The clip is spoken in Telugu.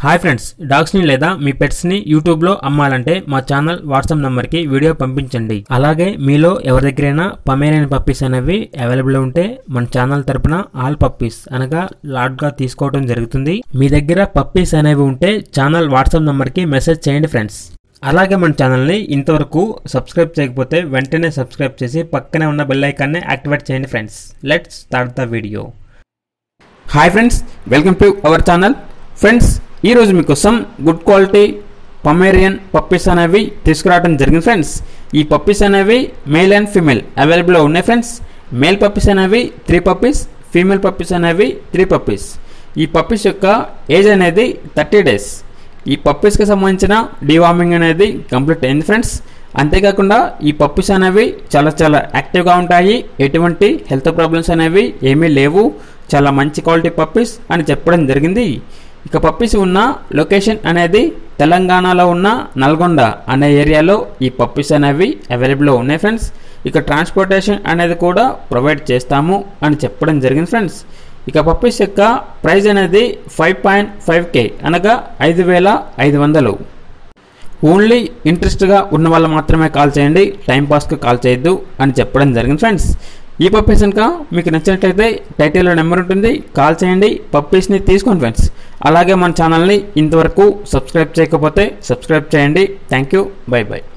హాయ్ ఫ్రెండ్స్ డాగ్స్ని లేదా మీ పెట్స్ని యూట్యూబ్లో అమ్మాలంటే మా ఛానల్ వాట్సాప్ నెంబర్కి వీడియో పంపించండి అలాగే మీలో ఎవరి దగ్గరైనా పమేరియన్ పప్పీస్ అనేవి అవైలబుల్ ఉంటే మన ఛానల్ తరపున ఆల్ పప్పీస్ అనగా లాట్గా తీసుకోవడం జరుగుతుంది మీ దగ్గర పప్పీస్ అనేవి ఉంటే ఛానల్ వాట్సాప్ నెంబర్కి మెసేజ్ చేయండి ఫ్రెండ్స్ అలాగే మన ఛానల్ని ఇంతవరకు సబ్స్క్రైబ్ చేయకపోతే వెంటనే సబ్స్క్రైబ్ చేసి పక్కనే ఉన్న బెల్ ఐకాన్ని యాక్టివేట్ చేయండి friends let's start the video hi friends welcome to our channel friends ఈరోజు మీకోసం గుడ్ క్వాలిటీ పమేరియన్ పప్పీస్ అనేవి తీసుకురావడం జరిగింది ఫ్రెండ్స్ ఈ పప్పీస్ అనేవి మేల్ అండ్ ఫీమేల్ అవైలబుల్లో ఉన్నాయి ఫ్రెండ్స్ మేల్ పప్పీస్ అనేవి త్రీ పప్పీస్ ఫీమేల్ పప్పీస్ అనేవి త్రీ పప్పీస్ ఈ పప్పీస్ యొక్క ఏజ్ అనేది థర్టీ డేస్ ఈ పప్పీస్కి సంబంధించిన డివార్మింగ్ అనేది కంప్లీట్ అయింది ఫ్రెండ్స్ అంతేకాకుండా ఈ పప్పీస్ అనేవి చాలా చాలా యాక్టివ్గా ఉంటాయి ఎటువంటి హెల్త్ ప్రాబ్లమ్స్ అనేవి ఏమీ లేవు చాలా మంచి క్వాలిటీ పప్పీస్ అని చెప్పడం జరిగింది ఇక పప్పీస్ ఉన్న లొకేషన్ అనేది తెలంగాణలో ఉన్న నల్గొండ అనే ఏరియాలో ఈ పప్పీస్ అనేవి అవైలబుల్లో ఉన్నాయి ఫ్రెండ్స్ ఇక ట్రాన్స్పోర్టేషన్ అనేది కూడా ప్రొవైడ్ చేస్తాము అని చెప్పడం జరిగింది ఫ్రెండ్స్ ఇక పప్పీస్ యొక్క ప్రైస్ అనేది ఫైవ్ పాయింట్ ఫైవ్ కే అనగా ఐదు వేల ఐదు వందలు ఓన్లీ ఇంట్రెస్ట్గా ఉన్న వాళ్ళు మాత్రమే కాల్ చేయండి టైంపాస్కి కాల్ చేయొద్దు అని చెప్పడం జరిగింది ఫ్రెండ్స్ ఈ పప్పీస్ కనుక మీకు నచ్చినట్లయితే టైటిల్లో నెంబర్ ఉంటుంది కాల్ చేయండి పప్పీస్ని తీసుకోండి ఫ్రెండ్స్ అలాగే మన ఛానల్ని ఇంతవరకు సబ్స్క్రైబ్ చేయకపోతే సబ్స్క్రైబ్ చేయండి థ్యాంక్ యూ బై బై